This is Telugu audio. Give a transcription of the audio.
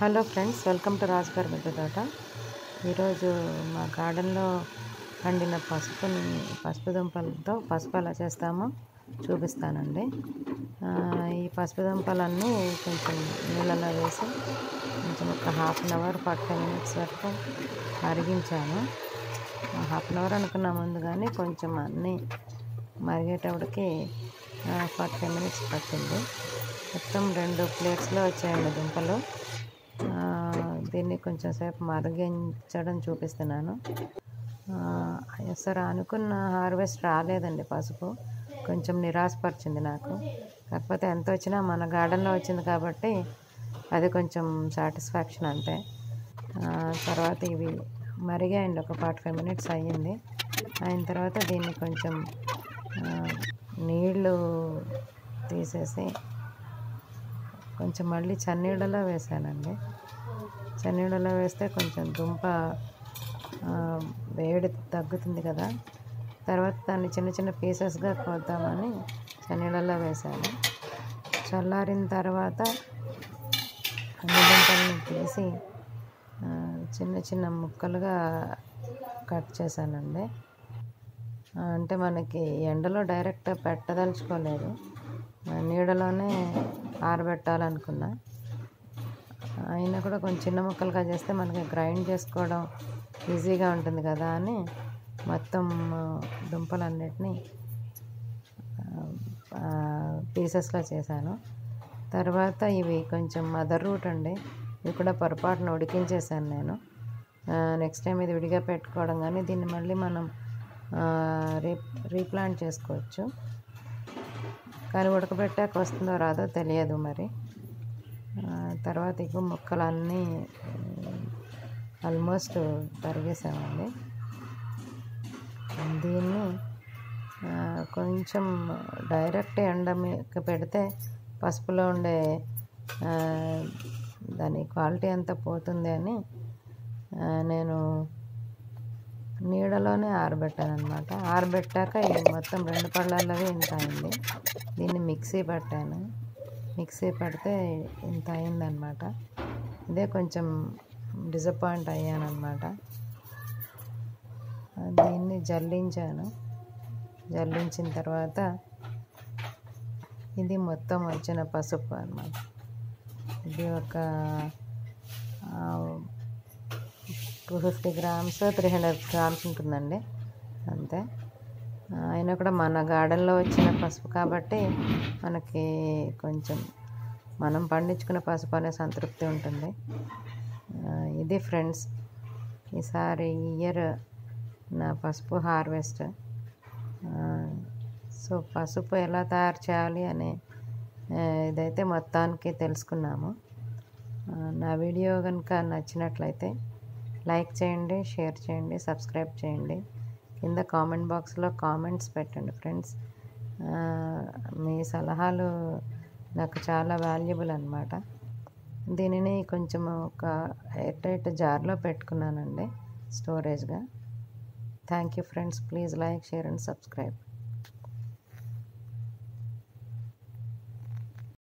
హలో ఫ్రెండ్స్ వెల్కమ్ టు రాజుగారి మిద్దె తోట ఈరోజు మా గార్డెన్లో పండిన పసుపుని పసుపు దుంపలతో పసుపు ఎలా చేస్తామో చూపిస్తానండి ఆ, ఈ పసుపు దుంపలన్నీ కొంచెం నీళ్ళలో వేసి కొంచెం ఒక half an hour forty five minutes వరకు మరిగించాను హాఫ్ అన్ అవర్ అనుకున్న ముందు కానీ కొంచెం అన్నీ మరిగేటప్పటికి ఫార్టీ ఫైవ్ మినిట్స్ పట్టింది మొత్తం రెండు ప్లేట్స్లో వచ్చాయండి దుంపలు ఆ, దీన్ని కొంచెం సేపు మరిగించడం చూపిస్తున్నాను సరే అనుకున్న హార్వెస్ట్ రాలేదండి పసుపు కొంచెం నిరాశపరిచింది నాకు కాకపోతే ఎంత వచ్చినా మన గార్డెన్లో వచ్చింది కాబట్టి అది కొంచెం సాటిస్ఫాక్షన్ అంతే ఆ, తర్వాత ఇవి మరిగాయండి ఒక ఫార్టీ ఫైవ్ మినిట్స్ అయ్యింది అయిన తర్వాత దీన్ని కొంచెం ఆ, నీళ్ళు తీసేసి కొంచెం మళ్ళీ చన్నీళ్ళలో వేసానండి చన్నీళ్ళలో వేస్తే కొంచెం దుంప ఆ, వేడి తగ్గుతుంది కదా తర్వాత దాన్ని చిన్న చిన్న పీసెస్గా కోద్దామని చన్నీళ్ళలో వేసాను చల్లారిన తర్వాత అన్ని దుంపల్ని తీసి ఆ, చిన్న చిన్న ముక్కలుగా కట్ చేశానండి ఆ, అంటే మనకి ఎండలో డైరెక్ట్ పెట్టదలుచుకోలేదు ఆ, నీడలోనే ఆరబెట్టాలనుకున్నా అయినా కూడా కొంచెం చిన్న ముక్కలుగా చేస్తే మనకి గ్రైండ్ చేసుకోవడం ఈజీగా ఉంటుంది కదా అని మొత్తం ఆ, దుంపలన్నిటినీ పీసెస్లో చేశాను తర్వాత ఇవి కొంచెం మదర్ రూట్ అండి ఇవి కూడా పొరపాటున ఉడికించేసాను నేను నెక్స్ట్ టైం ఇది విడిగా పెట్టుకోవడం కానీ దీన్ని మళ్ళీ మనం ఆ, రీ రీప్లాంట్ చేసుకోవచ్చు కానీ ఉడకబెట్టాక వస్తుందో రాదో తెలియదు మరి ఆ, తర్వాత ఇక ముక్కలన్నీ ఆల్మోస్ట్ తరిగేసామండి దీన్ని ఆ, కొంచెం డైరెక్ట్ ఎండ మీద పెడితే పసుపులో ఉండే ఆ, దాని క్వాలిటీ అంతా పోతుంది అని ఆ, నేను నీడలోనే ఆరబెట్టాను అనమాట ఆరబెట్టాక ఇది మొత్తం రెండు పళ్ళల్లోవి ఇంత అయింది దీన్ని మిక్సీ పట్టాను మిక్సీ పడితే ఇంత అయిందనమాట ఇదే కొంచెం డిసప్పాయింట్ అయ్యానమాట దీన్ని జల్లించాను జల్లించిన తర్వాత ఇది మొత్తం వచ్చిన పసుపు అన్నమాట ఇది ఒక two fifty grams three hundred grams ఉంటుందండి అంతే ఆ, అయినా కూడా మన గార్డెన్లో వచ్చిన పసుపు కాబట్టి మనకి కొంచెం మనం పండించుకున్న పసుపు అనే సంతృప్తి ఉంటుంది ఆ, ఇది ఫ్రెండ్స్ ఈసారి ఈ ఇయర్ నా పసుపు హార్వెస్ట్ సో పసుపు ఎలా తయారు చేయాలి అనే ఆ, ఇదైతే మొత్తానికి తెలుసుకున్నాము ఆ, నా వీడియో కనుక నచ్చినట్లయితే లైక్ చేయండి షేర్ చేయండి సబ్స్క్రైబ్ చేయండి కింద కామెంట్ బాక్స్లో కామెంట్స్ పెట్టండి ఫ్రెండ్స్ ఆ, మీ సలహాలు నాకు చాలా వాల్యుబుల్ అనమాట దీనిని కొంచెం ఒక ఎయిర్ టైట్ జార్లో పెట్టుకున్నానండి స్టోరేజ్గా thank you friends please like share and subscribe